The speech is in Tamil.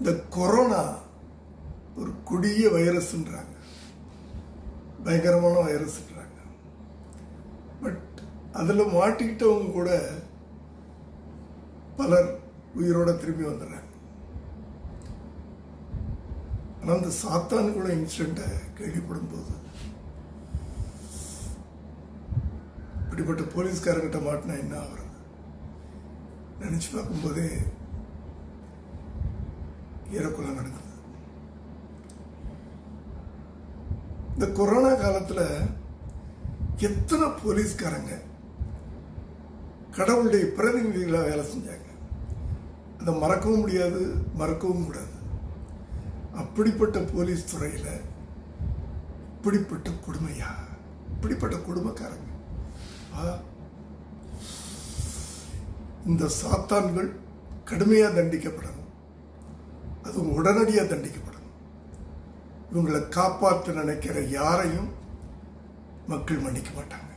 இந்த கொரோனா ஒரு கொடிய வைரஸ்ன்றாங்க பயங்கரமான வைரஸ்ன்றாங்க பட் அதில் மாட்டிக்கிட்டவங்க கூட பலர் உயிரோட திரும்பி வந்துடுறாங்க ஆனால் அந்த சாத்தானுக்குள்ள இன்சிடெண்ட்டை கேள்விப்படும் போது இப்படிப்பட்ட போலீஸ்காரங்கிட்ட மாட்டினா என்ன ஆகுறது நினைச்சு பார்க்கும்போதே ஈரக்குள்ள நடக்குது இந்த கொரோனா காலத்துல எத்தனை போலீஸ்காரங்க கடவுளுடைய பிரதிநிதிகளாக வேலை செஞ்சாங்க அதை மறக்கவும் முடியாது மறக்கவும் கூடாது அப்படிப்பட்ட போலீஸ் துறையில இப்படிப்பட்ட கொடுமையா இப்படிப்பட்ட கொடுமைக்காரங்க ஆ, இந்த சாத்தான்கள் கடுமையா தண்டிக்கப்படணும் அதுவும் உடனடியா தண்டிக்கப்படணும் இவங்களை காப்பாற்ற நினைக்கிற யாரையும் மக்கள் மன்னிக்க மாட்டாங்க